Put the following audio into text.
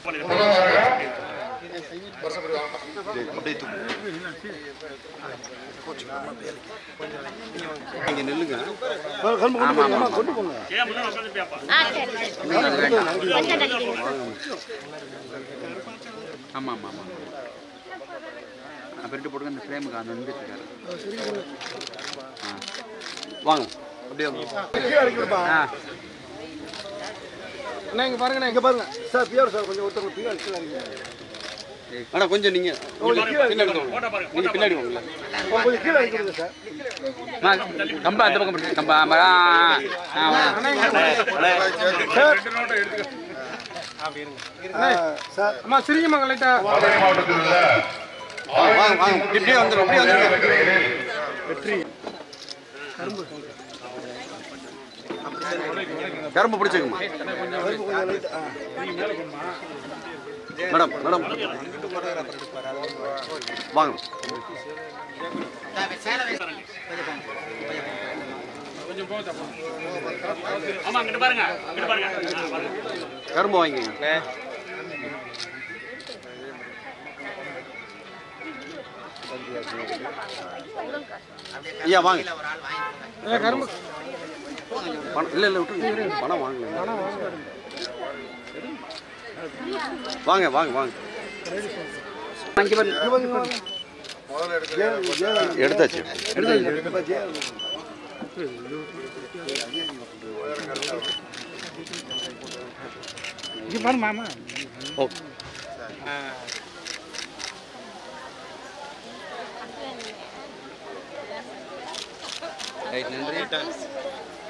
இங்கே நில்லுங்க ஆ சரி சரி கொஞ்சம் தள்ளி ஆமாம் ஆமாம் ஆமாம் பெருட்டு போட்டு அந்த ஃப்ரேமுக்கு அந்த வந்துட்டு இருக்காரு வாங்க அப்படியே வாங்க. ஆ அண்ணா இங்க பாருங்கண்ணா இங்க பாருங்க சார் பிஆர் சார் கொஞ்சம் ஒருத்தவங்க பின்னாடி கீழே இறங்குங்க. அண்ணா கொஞ்சம் நீங்க பின்னாடி வாங்க. நீங்க பின்னாடி வாங்கல கொஞ்சம் கீழே இறங்கிடுங்க சார் அம்மா, கம்பா அந்த பக்கம் பிடிச்சு கம்பா ஆமா, ஆ, ஆ, ஆ, ஆ. ஆ, சார் அம்மா சிரிங்கம்மா லைட்டா வாங்க வாங்க வாங்க இப்படியே வந்துடும் அப்படியே வந்துடும் கரும்பு பிடிச்சிக்கம்மா மேடம் மேடம் வாங்க ஆமா அங்கிட்டு பாருங்க அங்கிட்டு பாருங்க ஆ, பாருங்க கரும்பு வாங்கிக்கங்க ஐயா வாங்க கரும்பு பணம் இல்லை இல்லை விட்டு பணம் வாங்கல வாங்க வாங்க வாங்க இங்க பாருங்க. எடுத்தாச்சு இங்க பாரு மாமா ஓகே ரைட் நன்றி